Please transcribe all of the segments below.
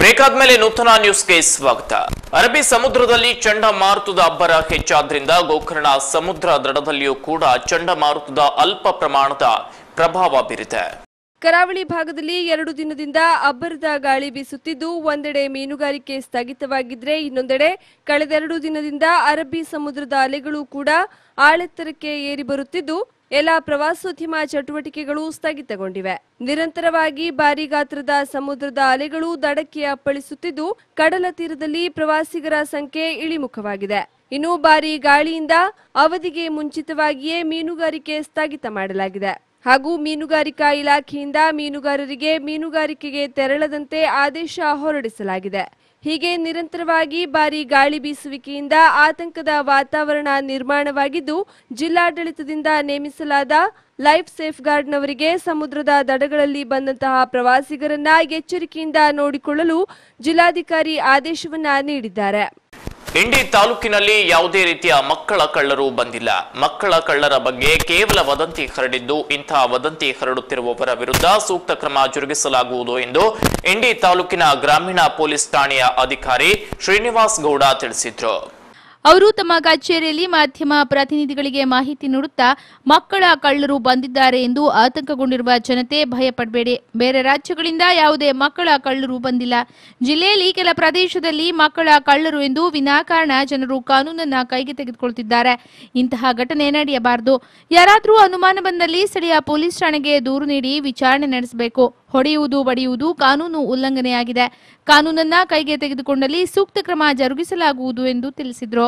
break ಆದ್ಮೇಲೆ ನೂತನ ನ್ಯೂಸ್ಗೆ ಸ್ವಾಗತ ಅರಬ್ಬಿ ಸಮುದ್ರದಲ್ಲಿ ಚಂಡಮಾರುತದ ಅಬ್ಬರ ಹೆಚ್ಚಾದ್ರಿಂದ ಗೋಕರ್ಣ ಸಮುದ್ರ ದಡದಲ್ಲಿಯೂ ಕೂಡ ಚಂಡಮಾರುತದ ಅಲ್ಪ ಪ್ರಮಾಣದ ಪ್ರಭಾವ ಬೀರಿದೆ ಕರಾವಳಿ ಭಾಗದಲ್ಲಿ ಎರಡು ದಿನದಿಂದ ಅಬ್ಬರದ ಗಾಳಿ ಬೀಸುತ್ತಿದ್ದು ಒಂದೆಡೆ ಮೀನುಗಾರಿಕೆ ಸ್ಥಗಿತವಾಗಿದ್ರೆ ಇನ್ನೊಂದೆಡೆ ಕಳೆದೆರಡು ದಿನದಿಂದ ಅರಬ್ಬಿ ಸಮುದ್ರದ ಅಲೆಗಳು ಕೂಡ ಆಳೆತ್ತರಕ್ಕೆ ಏರಿ ಬರುತ್ತಿದ್ದು ಎಲ್ಲ ಪ್ರವಾಸೋದ್ಯಮ ಚಟುವಟಿಕೆಗಳು ಸ್ಥಗಿತಗೊಂಡಿವೆ ನಿರಂತರವಾಗಿ ಭಾರಿ ಗಾತ್ರದ ಸಮುದ್ರದ ಅಲೆಗಳು ದಡಕ್ಕೆ ಅಪ್ಪಳಿಸುತ್ತಿದ್ದು ಕಡಲ ತೀರದಲ್ಲಿ ಪ್ರವಾಸಿಗರ ಸಂಖ್ಯೆ ಇಳಿಮುಖವಾಗಿದೆ ಇನ್ನು ಭಾರಿ ಗಾಳಿಯಿಂದ ಅವಧಿಗೆ ಮುಂಚಿತವಾಗಿಯೇ ಮೀನುಗಾರಿಕೆ ಸ್ಥಗಿತ ಮಾಡಲಾಗಿದೆ ಹಾಗೂ ಮೀನುಗಾರಿಕಾ ಇಲಾಖೆಯಿಂದ ಮೀನುಗಾರರಿಗೆ ಮೀನುಗಾರಿಕೆಗೆ ತೆರಳದಂತೆ ಆದೇಶ ಹೊರಡಿಸಲಾಗಿದೆ ಹೀಗೆ ನಿರಂತರವಾಗಿ ಭಾರಿ ಗಾಳಿ ಬೀಸುವಿಕೆಯಿಂದ ಆತಂಕದ ವಾತಾವರಣ ನಿರ್ಮಾಣವಾಗಿದ್ದು ಜಿಲ್ಲಾಡಳಿತದಿಂದ ನೇಮಿಸಲಾದ ಲೈಫ್ ಸೇಫ್ ಗಾರ್ಡ್ನವರಿಗೆ ಸಮುದ್ರದ ದಡಗಳಲ್ಲಿ ಬಂದಂತಹ ಪ್ರವಾಸಿಗರನ್ನ ಎಚ್ಚರಿಕೆಯಿಂದ ನೋಡಿಕೊಳ್ಳಲು ಜಿಲ್ಲಾಧಿಕಾರಿ ಆದೇಶವನ್ನ ನೀಡಿದ್ದಾರೆ ಇಂಡಿ ತಾಲೂಕಿನಲ್ಲಿ ಯಾವುದೇ ರೀತಿಯ ಮಕ್ಕಳ ಕಳ್ಳರು ಬಂದಿಲ್ಲ ಮಕ್ಕಳ ಕಳ್ಳರ ಬಗ್ಗೆ ಕೇವಲ ವದಂತಿ ಹರಡಿದ್ದು ಇಂತಹ ವದಂತಿ ಹರಡುತ್ತಿರುವವರ ವಿರುದ್ಧ ಸೂಕ್ತ ಕ್ರಮ ಜರುಗಿಸಲಾಗುವುದು ಎಂದು ಇಂಡಿ ತಾಲೂಕಿನ ಗ್ರಾಮೀಣ ಪೊಲೀಸ್ ಠಾಣೆಯ ಅಧಿಕಾರಿ ಶ್ರೀನಿವಾಸ್ ಗೌಡ ತಿಳಿಸಿದ್ರು ಅವರು ತಮ್ಮ ಕಚೇರಿಯಲ್ಲಿ ಮಾಧ್ಯಮ ಪ್ರತಿನಿಧಿಗಳಿಗೆ ಮಾಹಿತಿ ನೀಡುತ್ತಾ ಮಕ್ಕಳ ಕಳ್ಳರು ಬಂದಿದ್ದಾರೆ ಎಂದು ಆತಂಕಗೊಂಡಿರುವ ಜನತೆ ಭಯಪಡಬೇಡಿ ಬೇರೆ ರಾಜ್ಯಗಳಿಂದ ಯಾವುದೇ ಮಕ್ಕಳ ಕಳ್ಳರು ಬಂದಿಲ್ಲ ಜಿಲ್ಲೆಯಲ್ಲಿ ಕೆಲ ಪ್ರದೇಶದಲ್ಲಿ ಮಕ್ಕಳ ಕಳ್ಳರು ಎಂದು ವಿನಾಕಾರಣ ಜನರು ಕಾನೂನನ್ನ ಕೈಗೆ ತೆಗೆದುಕೊಳ್ತಿದ್ದಾರೆ ಇಂತಹ ಘಟನೆ ನಡೆಯಬಾರದು ಯಾರಾದರೂ ಅನುಮಾನ ಬಂದಲ್ಲಿ ಸ್ಥಳೀಯ ಪೊಲೀಸ್ ಠಾಣೆಗೆ ದೂರು ನೀಡಿ ವಿಚಾರಣೆ ನಡೆಸಬೇಕು ಹೊಡೆಯುವುದು ಬಡಿಯುವುದು ಕಾನೂನು ಉಲ್ಲಂಘನೆಯಾಗಿದೆ ಕಾನೂನನ್ನ ಕೈಗೆ ತೆಗೆದುಕೊಂಡಲ್ಲಿ ಸೂಕ್ತ ಕ್ರಮ ಜರುಗಿಸಲಾಗುವುದು ಎಂದು ತಿಳಿಸಿದ್ರು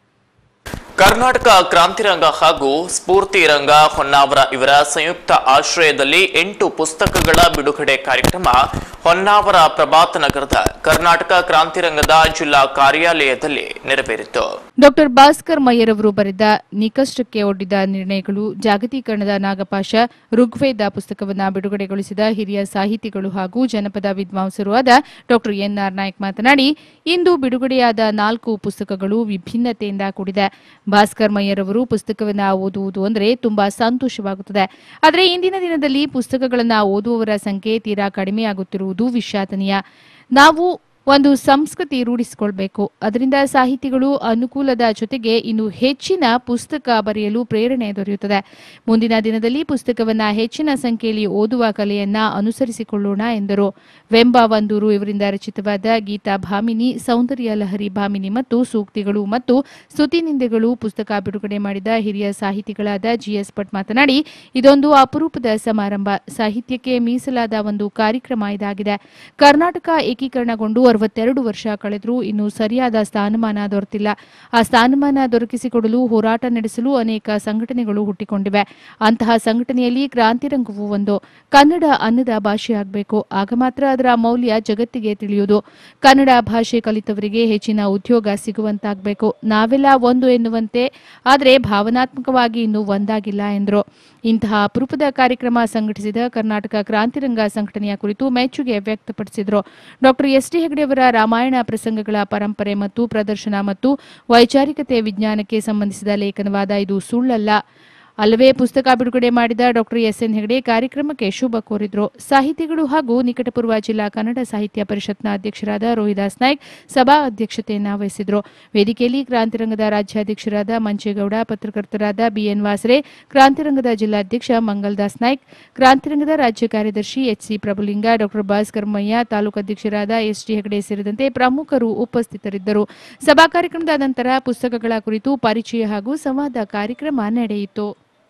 ಕರ್ನಾಟಕ ಕ್ರಾಂತಿರಂಗ ಹಾಗೂ ಸ್ಫೂರ್ತಿ ರಂಗ ಹೊನ್ನಾವರ ಇವರ ಸಂಯುಕ್ತ ಆಶ್ರಯದಲ್ಲಿ ಎಂಟು ಪುಸ್ತಕಗಳ ಬಿಡುಗಡೆ ಕಾರ್ಯಕ್ರಮ ಹೊನ್ನಾವರ ಪ್ರಭಾತ ನಗರದ ಕರ್ನಾಟಕ ಕ್ರಾಂತಿರಂಗದ ಜಿಲ್ಲಾ ಕಾರ್ಯಾಲಯದಲ್ಲಿ ನೆರವೇರಿತು ಡಾಕ್ಟರ್ ಭಾಸ್ಕರ್ ಮಯ್ಯರ್ ಅವರು ಬರೆದ ನಿಕಷ್ಟಕ್ಕೆ ಒಡ್ಡಿದ ನಿರ್ಣಯಗಳು ಜಾಗತೀಕರಣದ ನಾಗಪಾಶ ಋಗ್ವೇದ ಪುಸ್ತಕವನ್ನ ಬಿಡುಗಡೆಗೊಳಿಸಿದ ಹಿರಿಯ ಸಾಹಿತಿಗಳು ಹಾಗೂ ಜನಪದ ವಿದ್ವಾಂಸರು ಆದ ಡಾಕ್ಟರ್ ಎನ್ಆರ್ ನಾಯ್ಕ್ ಮಾತನಾಡಿ ಇಂದು ಬಿಡುಗಡೆಯಾದ ನಾಲ್ಕು ಪುಸ್ತಕಗಳು ವಿಭಿನ್ನತೆಯಿಂದ ಕೂಡಿದೆ ಭಾಸ್ಕರ್ ಮಯ್ಯರ್ ಅವರು ಪುಸ್ತಕವನ್ನ ಓದುವುದು ಅಂದರೆ ತುಂಬಾ ಸಂತೋಷವಾಗುತ್ತದೆ ಆದರೆ ಇಂದಿನ ದಿನದಲ್ಲಿ ಪುಸ್ತಕಗಳನ್ನ ಓದುವವರ ಸಂಖ್ಯೆ ತೀರಾ ಕಡಿಮೆಯಾಗುತ್ತಿರುವುದು ವಿಷಾದನೀಯ ನಾವು ಒಂದು ಸಂಸ್ಕೃತಿ ರೂಢಿಸಿಕೊಳ್ಬೇಕು ಅದರಿಂದ ಸಾಹಿತಿಗಳು ಅನುಕೂಲದ ಜೊತೆಗೆ ಇನ್ನು ಹೆಚ್ಚಿನ ಪುಸ್ತಕ ಬರೆಯಲು ಪ್ರೇರಣೆ ದೊರೆಯುತ್ತದೆ ಮುಂದಿನ ದಿನದಲ್ಲಿ ಪುಸ್ತಕವನ್ನ ಹೆಚ್ಚಿನ ಸಂಖ್ಯೆಯಲ್ಲಿ ಓದುವ ಕಲೆಯನ್ನ ಅನುಸರಿಸಿಕೊಳ್ಳೋಣ ಎಂದರು ವೆಂಬ ವಂದೂರು ಇವರಿಂದ ರಚಿತವಾದ ಗೀತಾ ಭಾಮಿನಿ ಸೌಂದರ್ಯ ಲಹರಿ ಭಾಮಿನಿ ಮತ್ತು ಸೂಕ್ತಿಗಳು ಮತ್ತು ಸ್ತುತಿನಿಂದೆಗಳು ಪುಸ್ತಕ ಬಿಡುಗಡೆ ಮಾಡಿದ ಹಿರಿಯ ಸಾಹಿತಿಗಳಾದ ಜಿಎಸ್ ಭಟ್ ಮಾತನಾಡಿ ಇದೊಂದು ಅಪರೂಪದ ಸಮಾರಂಭ ಸಾಹಿತ್ಯಕ್ಕೆ ಮೀಸಲಾದ ಒಂದು ಕಾರ್ಯಕ್ರಮ ಇದಾಗಿದೆ ಕರ್ನಾಟಕ ಏಕೀಕರಣಗೊಂಡು ಅರವತ್ತೆರಡು ವರ್ಷ ಕಳೆದರೂ ಇನ್ನೂ ಸರಿಯಾದ ಸ್ಥಾನಮಾನ ದೊರೆತಿಲ್ಲ ಆ ಸ್ಥಾನಮಾನ ದೊರಕಿಸಿಕೊಡಲು ಹೋರಾಟ ನಡೆಸಲು ಅನೇಕ ಸಂಘಟನೆಗಳು ಹುಟ್ಟಿಕೊಂಡಿವೆ ಅಂತಹ ಸಂಘಟನೆಯಲ್ಲಿ ಕ್ರಾಂತಿರಂಗವು ಒಂದು ಕನ್ನಡ ಅನ್ನದ ಭಾಷೆಯಾಗಬೇಕು ಆಗ ಮಾತ್ರ ಅದರ ಮೌಲ್ಯ ಜಗತ್ತಿಗೆ ತಿಳಿಯುವುದು ಕನ್ನಡ ಭಾಷೆ ಕಲಿತವರಿಗೆ ಹೆಚ್ಚಿನ ಉದ್ಯೋಗ ಸಿಗುವಂತಾಗಬೇಕು ನಾವೆಲ್ಲ ಒಂದು ಎನ್ನುವಂತೆ ಆದರೆ ಭಾವನಾತ್ಮಕವಾಗಿ ಇನ್ನೂ ಒಂದಾಗಿಲ್ಲ ಎಂದರು ಇಂತಹ ಅಪರೂಪದ ಕಾರ್ಯಕ್ರಮ ಸಂಘಟಿಸಿದ ಕರ್ನಾಟಕ ಕ್ರಾಂತಿರಂಗ ಸಂಘಟನೆಯ ಕುರಿತು ಮೆಚ್ಚುಗೆ ವ್ಯಕ್ತಪಡಿಸಿದರು ಡಾಕ್ಟರ್ ಎಸ್ ಟಿ ಹೆಗಡೆಯವರ ರಾಮಾಯಣ ಪ್ರಸಂಗಗಳ ಪರಂಪರೆ ಮತ್ತು ಪ್ರದರ್ಶನ ಮತ್ತು ವೈಚಾರಿಕತೆ ವಿಜ್ಞಾನಕ್ಕೆ ಸಂಬಂಧಿಸಿದ ಲೇಖನವಾದ ಇದು ಸುಳ್ಳಲ್ಲ ಅಲ್ಲವೇ ಪುಸ್ತಕ ಬಿಡುಗಡೆ ಮಾಡಿದ ಡಾಕ್ಟರ್ ಎಸ್ ಎನ್ ಹೆಗಡೆ ಕಾರ್ಯಕ್ರಮಕ್ಕೆ ಶುಭ ಕೋರಿದ್ರು ಸಾಹಿತಿಗಳು ಹಾಗೂ ನಿಕಟಪೂರ್ವ ಜಿಲ್ಲಾ ಕನ್ನಡ ಸಾಹಿತ್ಯ ಪರಿಷತ್ನ ಅಧ್ಯಕ್ಷರಾದ ರೋಹಿದಾಸ್ ನಾಯ್ಕ್ ಸಭಾ ಅಧ್ಯಕ್ಷತೆಯನ್ನ ವಹಿಸಿದ್ರು ವೇದಿಕೆಯಲ್ಲಿ ಕ್ರಾಂತಿರಂಗದ ರಾಜ್ಯಾಧ್ಯಕ್ಷರಾದ ಮಂಚೇಗೌಡ ಪತ್ರಕರ್ತರಾದ ಬಿಎನ್ ವಾಸರೆ ಕ್ರಾಂತಿರಂಗದ ಜಿಲ್ಲಾಧ್ಯಕ್ಷ ಮಂಗಲ್ದಾಸ್ ನಾಯ್ಕ್ ಕ್ರಾಂತಿರಂಗದ ರಾಜ್ಯ ಕಾರ್ಯದರ್ಶಿ H C Prabhulinga doctor Bhaskar Mayya ತಾಲೂಕು ಅಧ್ಯಕ್ಷರಾದ ಎಸ್ ಟಿ ಹೆಗಡೆ ಸೇರಿದಂತೆ ಪ್ರಮುಖರು ಉಪಸ್ಥಿತರಿದ್ದರು ಸಭಾ ಕಾರ್ಯಕ್ರಮದ ನಂತರ ಪುಸ್ತಕಗಳ ಕುರಿತು ಪರಿಚಯ ಹಾಗೂ ಸಂವಾದ ಕಾರ್ಯಕ್ರಮ ನಡೆಯಿತು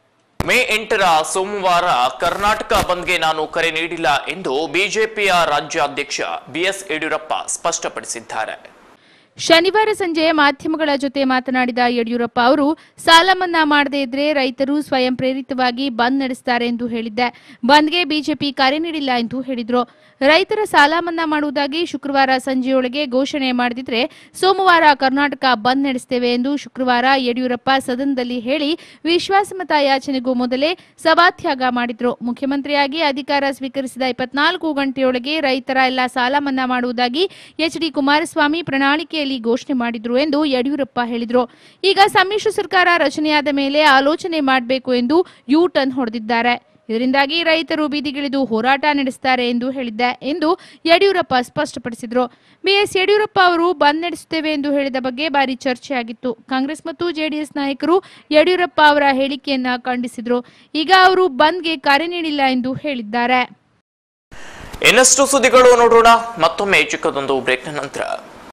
ಮೇ ಎಂಟರ ಸೋಮವಾರ ಕರ್ನಾಟಕ ಬಂದ್ಗೆ ನಾನು ಕರೆ ನೀಡಿಲ್ಲ ಎಂದು ಬಿಜೆಪಿಯ ರಾಜ್ಯಾಧ್ಯಕ್ಷ ಬಿಎಸ್ ಯಡಿಯೂರಪ್ಪ ಸ್ಪಷ್ಟಪಡಿಸಿದ್ದಾರೆ ಶನಿವಾರ ಸಂಜೆ ಮಾಧ್ಯಮಗಳ ಜೊತೆ ಮಾತನಾಡಿದ ಯಡಿಯೂರಪ್ಪ ಅವರು ಸಾಲ ಮನ್ನಾ ಮಾಡದೇ ಇದ್ರೆ ರೈತರು ಸ್ವಯಂ ಪ್ರೇರಿತವಾಗಿ ಬಂದ್ ನಡೆಸುತ್ತಾರೆ ಎಂದು ಹೇಳಿದ್ದೆ ಬಂದ್ಗೆ ಬಿಜೆಪಿ ಕರೆ ನೀಡಿಲ್ಲ ಎಂದು ಹೇಳಿದ್ರು ರೈತರ ಸಾಲ ಮನ್ನಾ ಮಾಡುವುದಾಗಿ ಶುಕ್ರವಾರ ಸಂಜೆಯೊಳಗೆ ಘೋಷಣೆ ಮಾಡದಿದ್ರೆ ಸೋಮವಾರ ಕರ್ನಾಟಕ ಬಂದ್ ನಡೆಸುತ್ತೇವೆ ಎಂದು ಶುಕ್ರವಾರ ಯಡಿಯೂರಪ್ಪ ಸದನದಲ್ಲಿ ಹೇಳಿ ವಿಶ್ವಾಸಮತ ಯಾಚನೆಗೂ ಮೊದಲೇ ಸಭಾತ್ಯಾಗ ಮಾಡಿದ್ರು ಮುಖ್ಯಮಂತ್ರಿಯಾಗಿ ಅಧಿಕಾರ ಸ್ವೀಕರಿಸಿದ ಇಪ್ಪತ್ನಾಲ್ಕು ಗಂಟೆಯೊಳಗೆ ರೈತರ ಎಲ್ಲ ಸಾಲ ಮನ್ನಾ ಮಾಡುವುದಾಗಿ ಎಚ್ ಡಿ ಕುಮಾರಸ್ವಾಮಿ ಪ್ರಣಾಳಿಕೆಯಲ್ಲಿ ಘೋಷಣೆ ಮಾಡಿದ್ರು ಎಂದು ಯಡಿಯೂರಪ್ಪ ಹೇಳಿದ್ರು ಈಗ ಸಮ್ಮಿಶ್ರ ಸರ್ಕಾರ ರಚನೆಯಾದ ಮೇಲೆ ಆಲೋಚನೆ ಮಾಡಬೇಕು ಎಂದು ಯು ಟರ್ನ್ ಹೊಡೆದಿದ್ದಾರೆ ಇದರಿಂದಾಗಿ ರೈತರು ಬೀದಿಗಿಳಿದು ಹೋರಾಟ ನಡೆಸುತ್ತಾರೆ ಎಂದು ಹೇಳಿದ್ದೆ ಎಂದು ಯಡಿಯೂರಪ್ಪ ಸ್ಪಷ್ಟಪಡಿಸಿದರು ಬಿಎಸ್ ಯಡಿಯೂರಪ್ಪ ಅವರು ಬಂದ್ ನಡೆಸುತ್ತೇವೆ ಎಂದು ಹೇಳಿದ ಬಗ್ಗೆ ಭಾರಿ ಚರ್ಚೆಯಾಗಿತ್ತು ಕಾಂಗ್ರೆಸ್ ಮತ್ತು ಜೆಡಿಎಸ್ ನಾಯಕರು ಯಡಿಯೂರಪ್ಪ ಅವರ ಹೇಳಿಕೆಯನ್ನ ಖಂಡಿಸಿದ್ರು ಈಗ ಅವರು ಬಂದ್ಗೆ ಕರೆ ನೀಡಿಲ್ಲ ಎಂದು ಹೇಳಿದ್ದಾರೆ ಇನ್ನಷ್ಟು ಸುದ್ದಿಗಳು ನೋಡೋಣ ಮತ್ತೊಮ್ಮೆ ಚಿಕ್ಕದೊಂದು ಬ್ರೇಕ್ನ ನಂತರ